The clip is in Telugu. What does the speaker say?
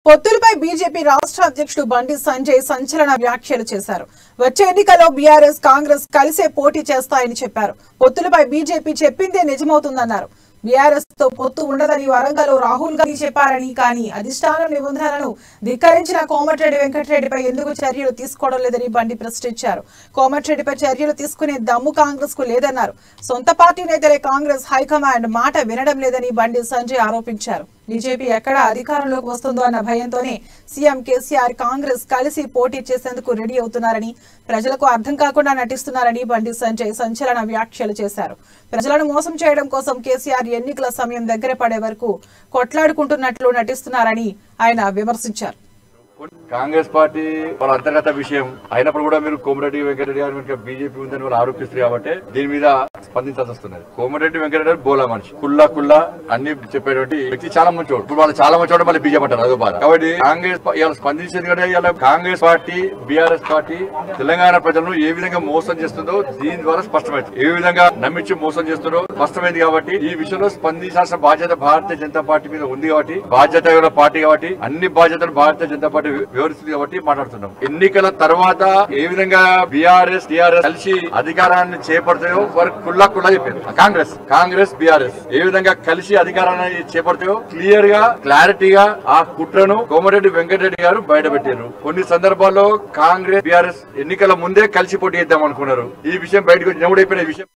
పొత్తులపై బీజేపీ రాష్ట్ర అధ్యక్షుడు బండి సంజయ్ సంచలన వ్యాఖ్యలు చేశారు వచ్చే ఎన్నికల్లో బీఆర్ఎస్ కాంగ్రెస్ కలిసే పోటీ చేస్తాయని చెప్పారు పొత్తులపై బీజేపీ చెప్పిందే నిజమవుతుందన్నారు బీఆర్ఎస్ తో పొత్తు ఉండదని వరంగల్ రాహుల్ గాంధీ చెప్పారని కానీ అధిష్టానం నిబంధనలను ధిక్కరించిన కోమటిరెడ్డి వెంకటరెడ్డిపై ఎందుకు చర్యలు తీసుకోవడం లేదని బండి ప్రశ్నించారు కోమటిరెడ్డిపై చర్యలు తీసుకునే దమ్ము కాంగ్రెస్ కు లేదన్నారు సొంత పార్టీ నేతలే కాంగ్రెస్ హైకమాండ్ మాట వినడం లేదని బండి సంజయ్ ఆరోపించారు బీజేపీ ఎక్కడ అధికారంలోకి వస్తుందో అన్న భయంతోనే సీఎం కేసీఆర్ కాంగ్రెస్ కలిసి పోటీ చేసేందుకు రెడీ అవుతున్నారని ప్రజలకు అర్థం కాకుండా నటిస్తున్నారని బండి సంజయ్ సంచలన వ్యాఖ్యలు చేశారు ప్రజలను మోసం చేయడం కోసం కేసీఆర్ ఎన్నికల సమయం దగ్గర పడే వరకు కొట్లాడుకుంటున్నట్లు నటిస్తున్నారని ఆయన విమర్శించారు కాంగ్రెస్ పార్టీ వాళ్ళ అంతర్గత విషయం అయినప్పుడు కూడా మీరు కోమరెడ్డి వెంకటరెడ్డి గారి వెనుక బీజేపీ ఉందని వాళ్ళు ఆరోపిస్తారు కాబట్టి దీని మీద స్పందించాల్సి వస్తున్నది కోమరెడ్డి వెంకటరెడ్డి గారు బోలా మనిషి కుల్లా కుల్లా అన్ని చెప్పేటువంటి వ్యక్తి చాలా మంచోడు ఇప్పుడు వాళ్ళు చాలా మంచోడు మళ్ళీ బీజేపీ అంటారు అదో బాధ కాబట్టి కాంగ్రెస్ పా- ఇవాళ స్పందించేది కూడా ఇవాళ కాంగ్రెస్ పార్టీ బీఆర్ఎస్ పార్టీ తెలంగాణ ప్రజలను ఏ విధంగా మోసం చేస్తుందో దీని ద్వారా స్పష్టమైంది ఏ విధంగా నమ్మించి మోసం చేస్తుందో స్పష్టమైంది కాబట్టి ఈ విషయంలో స్పందించాల్సిన బాధ్యత భారతీయ జనతా పార్టీ మీద ఉంది కాబట్టి బాధ్యత గల పార్టీ కాబట్టి అన్ని బాధ్యతలు భారతీయ జనతా పార్టీ వి- వివరిస్తుంది కాబట్టి మాట్లాడుతున్నాం ఎన్నికల తర్వాత ఏ విధంగా బీఆర్ఎస్ టీఆర్ఎస్ కలిసి అధికారాన్ని చేపడతాయో వారు కుల్లా కుల్లా చెప్పారు కాంగ్రెస్ కాంగ్రెస్ బీఆర్ఎస్ ఏ విధంగా కలిసి అధికారాన్ని చేపడతాయో క్లియర్ గా క్లారిటీగా ఆ కుట్రను కోమరెడ్డి వెంకటరెడ్డి గారు బయటపెట్టారు కొన్ని సందర్భాల్లో కాంగ్రెస్ బీఆర్ఎస్ ఎన్నికల ముందే కలిసి పోటీ చేద్దాం అనుకున్నారు ఈ విషయం బయటకు వచ్చినప్పుడు అయిపోయిన విషయం